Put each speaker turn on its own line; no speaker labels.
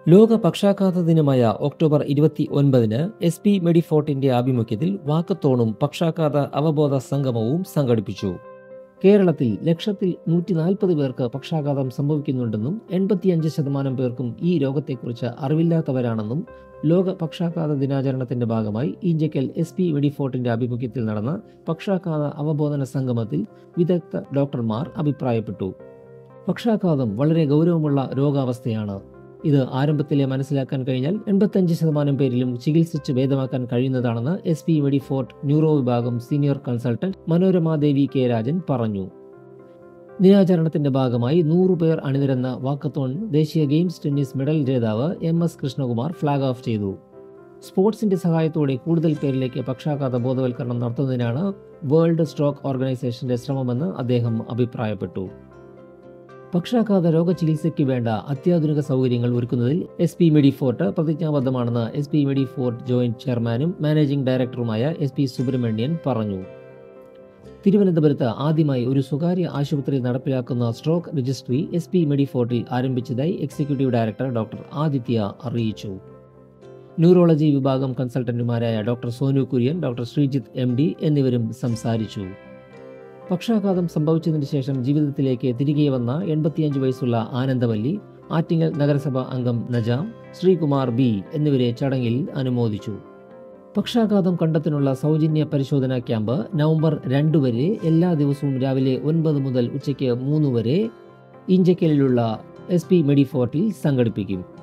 ലോക പക്ഷാഘാത ദിനമായ ഒക്ടോബർ ഇരുപത്തി ഒൻപതിന് എസ് പി മെഡിഫോർട്ടിന്റെ ആഭിമുഖ്യത്തിൽ വാക്കത്തോണും പക്ഷാഘാത അവബോധ സംഗമവും സംഘടിപ്പിച്ചു കേരളത്തിൽ ലക്ഷത്തിൽ നൂറ്റി നാൽപ്പത് പേർക്ക് പക്ഷാഘാതം സംഭവിക്കുന്നുണ്ടെന്നും എൺപത്തിയഞ്ച് ശതമാനം പേർക്കും ഈ രോഗത്തെക്കുറിച്ച് അറിവില്ലാത്തവരാണെന്നും ലോക പക്ഷാഘാത ദിനാചരണത്തിന്റെ ഭാഗമായി ഈഞ്ചക്കൽ എസ് പി വെഡിഫോർട്ടിന്റെ ആഭിമുഖ്യത്തിൽ നടന്ന പക്ഷാഘാത അവബോധന സംഗമത്തിൽ വിദഗ്ധ ഡോക്ടർമാർ അഭിപ്രായപ്പെട്ടു പക്ഷാഘാതം വളരെ ഗൗരവമുള്ള രോഗാവസ്ഥയാണ് ഇത് ആരംഭത്തിലെ മനസ്സിലാക്കാൻ കഴിഞ്ഞാൽ എൺപത്തഞ്ച് ശതമാനം പേരിലും ചികിത്സിച്ച് ഭേദമാക്കാൻ കഴിയുന്നതാണെന്ന് എസ് പി മെഡിഫോർട്ട് ന്യൂറോ വിഭാഗം senior consultant Manoramadevi K Rajan പറഞ്ഞു ദിനാചരണത്തിന്റെ ഭാഗമായി നൂറു പേർ അണിനിരന്ന വാക്കത്തോൺ ദേശീയ ഗെയിംസ് ടെന്നീസ് മെഡൽ ജേതാവ് M S Krishnakumar flag off ചെയ്തു സ്പോർട്സിന്റെ സഹായത്തോടെ കൂടുതൽ പേരിലേക്ക് പക്ഷാഘാത ബോധവൽക്കരണം നടത്തുന്നതിനാണ് വേൾഡ് സ്ട്രോക്ക് ഓർഗനൈസേഷന്റെ ശ്രമമെന്ന് അദ്ദേഹം അഭിപ്രായപ്പെട്ടു പക്ഷാഘാത രോഗചികിത്സയ്ക്ക് വേണ്ട അത്യാധുനിക സൗകര്യങ്ങൾ ഒരുക്കുന്നതിൽ എസ് പി മെഡിഫോർട്ട് പ്രതിജ്ഞാബദ്ധമാണെന്ന് എസ് പി മെഡിഫോർട്ട് ജോയിന്റ് ചെയർമാനും മാനേജിംഗ് ഡയറക്ടറുമായ എസ് പി സുബ്രഹ്മണ്യൻ പറഞ്ഞു തിരുവനന്തപുരത്ത് ആദ്യമായി ഒരു സ്വകാര്യ ആശുപത്രി നടപ്പിലാക്കുന്ന സ്ട്രോക്ക് രജിസ്ട്രി എസ് പി മെഡിഫോർട്ടിൽ ആരംഭിച്ചതായി എക്സിക്യൂട്ടീവ് ഡയറക്ടർ ഡോക്ടർ ആദിത്യ അറിയിച്ചു ന്യൂറോളജി വിഭാഗം കൺസൾട്ടന്റുമാരായ doctor Sonu Kurian doctor Sreejith M D എന്നിവരും സംസാരിച്ചു പക്ഷാഘാതം സംഭവിച്ചതിന് ശേഷം ജീവിതത്തിലേക്ക് തിരികെ വന്ന എൺപത്തിയഞ്ച് വയസ്സുള്ള ആനന്ദവല്ലി ആറ്റിങ്ങൽ നഗരസഭ അംഗം നജാം ശ്രീകുമാർ ബി എന്നിവരെ ചടങ്ങിൽ അനുമോദിച്ചു പക്ഷാഘാതം കണ്ടെത്തിനുള്ള സൗജന്യ പരിശോധനാ ക്യാമ്പ് നവംബർ രണ്ട് വരെ എല്ലാ ദിവസവും രാവിലെ ഒൻപത് മുതൽ ഉച്ചയ്ക്ക് മൂന്ന് വരെ ഇഞ്ചക്കലിലുള്ള എസ് പി മെഡിഫോർട്ടിൽ സംഘടിപ്പിക്കും